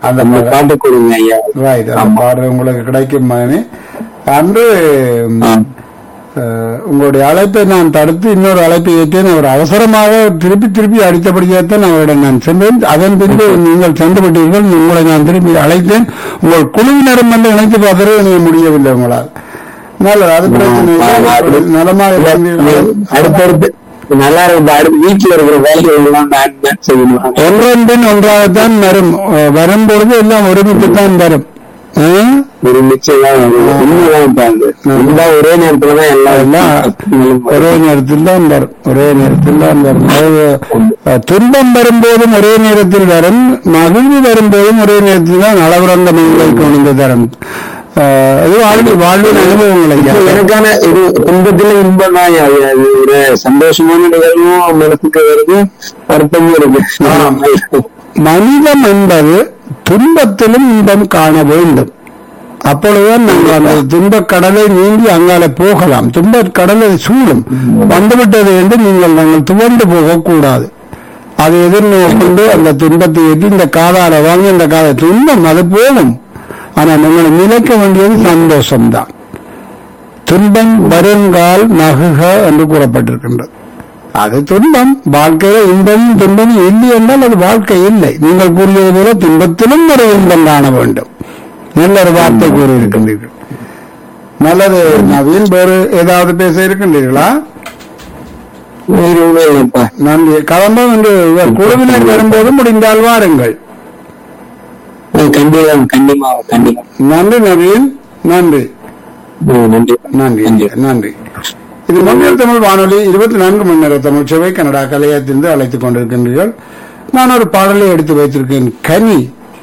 அந்த அந்த பாடல் பாட்டு கொடுங்க ஐயா ரைட் அந்த பாடல் உங்களுக்கு கிடைக்கும் மகனே அன்று ம், ஆ. அஹ், உங்களுடைய அழைப்பை நான் தடுத்து இன்னொரு அழைப்பை ஏற்றேன் அவர் அவசரமாக திருப்பி திருப்பி அடித்தபடியாகத்தான் அவரிடம் நான் சென்றேன் அதன் பின்பு நீங்கள் சென்று விட்டீர்கள் உங்களை நான் திருப்பி அழைத்தேன் உங்கள் குழுவினரும் வந்து இணைத்து பார்க்கவே எனக்கு முடியவில்லை உங்களால் நல்லது அது பிரச்சனை இல்லை. நலமாக இருந்தீர்கள். அடுத்தடுத்து நல்லா இருக்கு அடுத்து வீட்டுல இருக்கிற வேலைகள் எல்லாம் நான் தான் செய்யணும் ஒன்றன் பின் ஒன்றாகத்தான் வரும் அஹ், வரும்பொழுது எல்லாம் ஒருமித்துத்தான் வரும் ஆ? ஒரு நிச்சயம் உண்மைதான் பாருங்க இந்த ஒரே நேரத்துல தான் எல்லாம் எல்லாம் ஒரே நேரத்தில் தான் வரும் ஒரே நேரத்தில் தான் வரும் அதாவது, அஹ், துன்பம் வரும்போதும் ஒரே நேரத்தில் வரும் மகிழ்வு வரும்போதும் ஒரே நேரத்தில் தான் அளவிறந்த மங்களை கொண்டு தரும் அஹ், அது வாழ்வு வாழ்வின் அனுபவங்கள் ஐயா. இப்ப எனக்கான இது துன்பத்துல இன்பம் தான் அது ஒரு சந்தோஷமான நிகழ்வும் மனசுக்கு வருது வருத்தமும் இருக்கு மனிதம் என்பது துன்பத்திலும் இன்பம் காண வேண்டும் அப்பொழுதுதான் நாங்கள் அந்த துன்பக் கடலை நீங்கி அங்கால போகலாம் துன்பக் கடலை சூழும் வந்துவிட்டது என்று நீங்கள் நாங்கள் துவண்டு போகக்கூடாது அதை எதிர்நோக்கொண்டு அந்த துன்பத்தை ஏற்றி இந்த காதால வாங்கி இந்த காத துன்பம் அது போகும் ஆனால் உங்களை நிலைக்க வேண்டியது சந்தோஷம்தான் துன்பம் வருங்கால் நகுக என்று கூறப்பட்டிருக்கின்றது அது துன்பம் வாழ்க்கையில இன்பமும் துன்பமும் இல்லை என்றால் அது வாழ்க்கை இல்லை நீங்கள் கூறியது போல துன்பத்திலும் ஒரு இன்பம் காண வேண்டும் நல்ல ஒரு வார்த்தை கூறியிருக்கின்றீர்கள் நல்லது நவீன் வேறு ஏதாவது பேச இருக்கின்றீர்களா வேறு ஒண்ணும் இல்லைப்பா நன்றி கிளம்பும் என்று குழுவினர் வரும்போது முடிந்தால் வாருங்கள் கண்டிப்பா கண்டிப்பா கண்டிப்பா நன்றி நவீன் நன்றி ம், நன்றி நன்றி நன்றி இது மொழியல் தமிழ் வானொலி இருபத்தி நான்கு மணி நேர தமிழ் சேவை கனடா கலையத்திலிருந்து அழைத்துக் கொண்டிருக்கின்றீர்கள் நான் ஒரு பாடலை எடுத்து வைத்திருக்கேன் கனி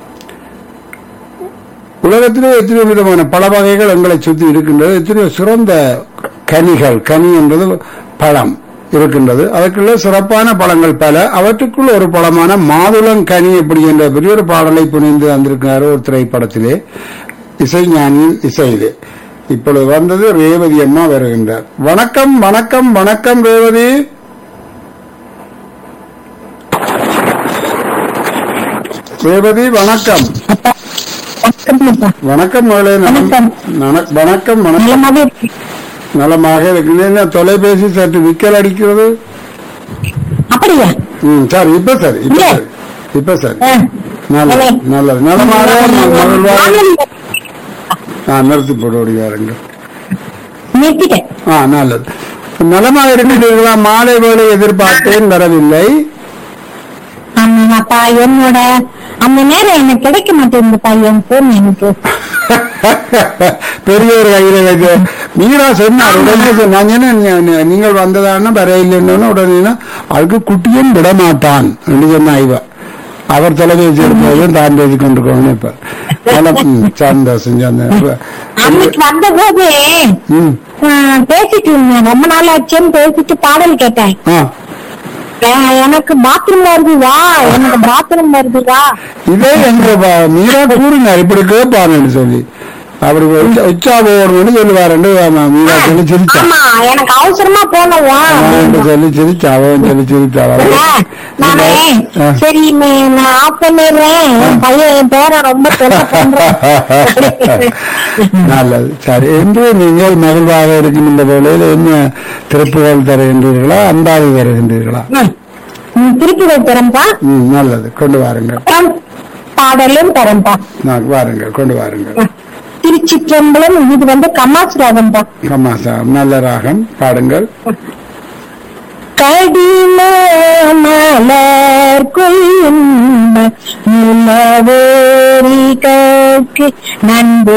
உலகத்திலே எத்தனையோ விதமான பல வகைகள் எங்களை சுற்றி இருக்கின்றது எத்தனையோ சிறந்த கனிகள் கனி என்பது பழம் இருக்கின்றது அதற்குள்ள சிறப்பான பழங்கள் பல அவற்றுக்குள் ஒரு பழமான மாதுளங்கனி எப்படி என்ற பெரிய ஒரு பாடலை புனிந்து வந்திருக்கிறார் ஒரு திரைப்படத்திலே இசைஞானியின் இசையிலே இப்பொழுது வந்தது ரேவதி அம்மா வருகின்றார் வணக்கம் வணக்கம் வணக்கம் ரேவதி ரேவதி வணக்கம் வணக்கம் மகளே நலம். நன- வணக்கம் வணக்கம் நலமாக இருக்கிறது என்ன தொலைபேசி சற்று விக்கல் அடிக்கிறது அப்படியா ம் சரி இப்ப சரி இப்ப இல்ல. சரி இப்ப சரி ஆ. நல்லது இல்லை. நல்லது நலமாக மகிழ்வாக வானொலி ஆ நிறுத்தி போட்டு ஓடிவாருங்க நிறுத்திட்டேன் ஆ நல்லது நலமாக இருக்கிறீர்களா மாலை வேலை எதிர்பார்த்தேன் வரவில்லை ஆமாப்பா என்னோட அந்த நேரம் எனக்கு கிடைக்க மாட்டேங்குதுப்பா என் போன் எனக்கு பெரியவர் கையில வைக்க மீரா சொன்னார் உடனே சொ- நான் சொன்னேன், நீ- நீ- நீங்கள் வந்ததான வரையில்லைன்னு உடனே அதுக்கு குட்டியும் விட மாட்டான் என்று சொன்ன இவ அவர் தொலைபேசி எடுப்பதும் தான் பேசி கொண்டிருக்கணும் இப்ப நல்ல- ம், சந்தோஷம் சந்தோஷம் அன்னைக்கு வந்த போது ம் பேசிட்டு இருந்தேன் ரொம்ப நாள் ஆச்சுன்னு பேசிட்டு பாடல் கேட்டேன் ஆ ஏ- எனக்கு பாத்ரூம் வருது வா எனக்கு பாத்ரூம் வருது வா இதே எங்க ப- மீரா கூறினார் இப்படி கேட்பான்னு சொல்லி அப்படி உச்சா- உச்சா போகணும்னு சொல்லுவாருன்னு ஆமா, மீரா சொல்லி சிரிச்சா ஆமா எனக்கு அவசரமா போனோம் வா அவன் சொல்லி சிரிச்சா அவன் சொல்லி சிரிச்சா ஆ, நானே ஆ. சரி நீ- நான் ஆஃப் பண்ணிடுறேன் என் பையன் என் பேரை ரொம்ப தொல்லை பண்றான் நல்லது சரி என்று நீங்கள் மகிழ்வாக இருக்கின்ற வேளையில் என்ன திருப்புகள் தருகின்றீர்களா அந்தாதி தருகின்றீர்களா ம். ம், திருப்பி வைக்கிறேன்ப்பா ம் நல்லது கொண்டு வாருங்கள் அப்புறம் பாடலும் தரேன்ப்பா நான் வாருங்கள் கொண்டு வாருங்கள் திருச்சிற்றம்பலம் இது வந்து கமாஸ் ராகம்பா கமாசா நல்ல ராகம் பாடுங்கள் கடின மலர் கொள்ளும் முலவேரி கற்கு நன்பு